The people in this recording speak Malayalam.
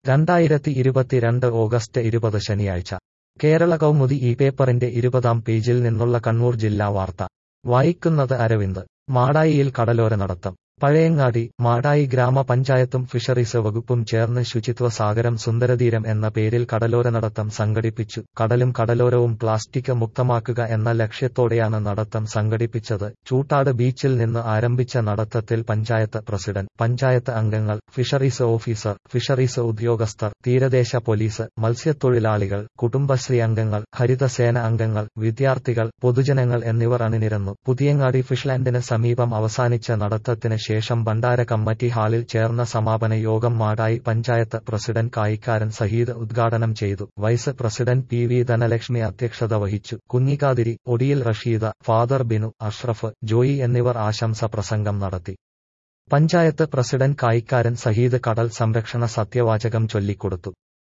രണ്ടായിരത്തി ഇരുപത്തിരണ്ട് ഓഗസ്റ്റ് ഇരുപത് ശനിയാഴ്ച കേരള കൗമുദി ഈ പേപ്പറിന്റെ ഇരുപതാം പേജിൽ നിന്നുള്ള കണ്ണൂർ ജില്ലാ വാർത്ത വായിക്കുന്നത് അരവിന്ദ് മാടായിയിൽ കടലോര നടത്തം പഴയങ്ങാടി മാടായി ഗ്രാമപഞ്ചായത്തും ഫിഷറീസ് വകുപ്പും ചേർന്ന് ശുചിത്വ സാഗരം സുന്ദരതീരം എന്ന പേരിൽ കടലോര നടത്തം സംഘടിപ്പിച്ചു കടലും കടലോരവും പ്ലാസ്റ്റിക് മുക്തമാക്കുക എന്ന ലക്ഷ്യത്തോടെയാണ് നടത്തം സംഘടിപ്പിച്ചത് ചൂട്ടാട് ബീച്ചിൽ നിന്ന് ആരംഭിച്ച നടത്തത്തിൽ പഞ്ചായത്ത് പ്രസിഡന്റ് പഞ്ചായത്ത് അംഗങ്ങൾ ഫിഷറീസ് ഓഫീസർ ഫിഷറീസ് ഉദ്യോഗസ്ഥർ തീരദേശ പോലീസ് മത്സ്യത്തൊഴിലാളികൾ കുടുംബശ്രീ അംഗങ്ങൾ ഹരിതസേന അംഗങ്ങൾ വിദ്യാർത്ഥികൾ പൊതുജനങ്ങൾ എന്നിവർ അണിനിരന്നു പുതിയങ്ങാടി ഫിഷ്ലാൻഡിന് സമീപം അവസാനിച്ച നടത്തത്തിന് ശേഷം ഭണ്ഡാര കമ്മിറ്റി ഹാളിൽ ചേർന്ന സമാപന യോഗം മാടായി പഞ്ചായത്ത് പ്രസിഡന്റ് കായിക്കാരൻ സഹീദ് ഉദ്ഘാടനം ചെയ്തു vice president P V Dhanalakshmi അധ്യക്ഷത വഹിച്ചു കുഞ്ഞിക്കാതിരി ഒടിയിൽ റഷീദ ഫാദർ ബിനു അഷ്റഫ് ജോയി എന്നിവർ ആശംസ പ്രസംഗം നടത്തി പഞ്ചായത്ത് പ്രസിഡന്റ് കായിക്കാരൻ സഹീദ് കടൽ സംരക്ഷണ സത്യവാചകം ചൊല്ലിക്കൊടുത്തു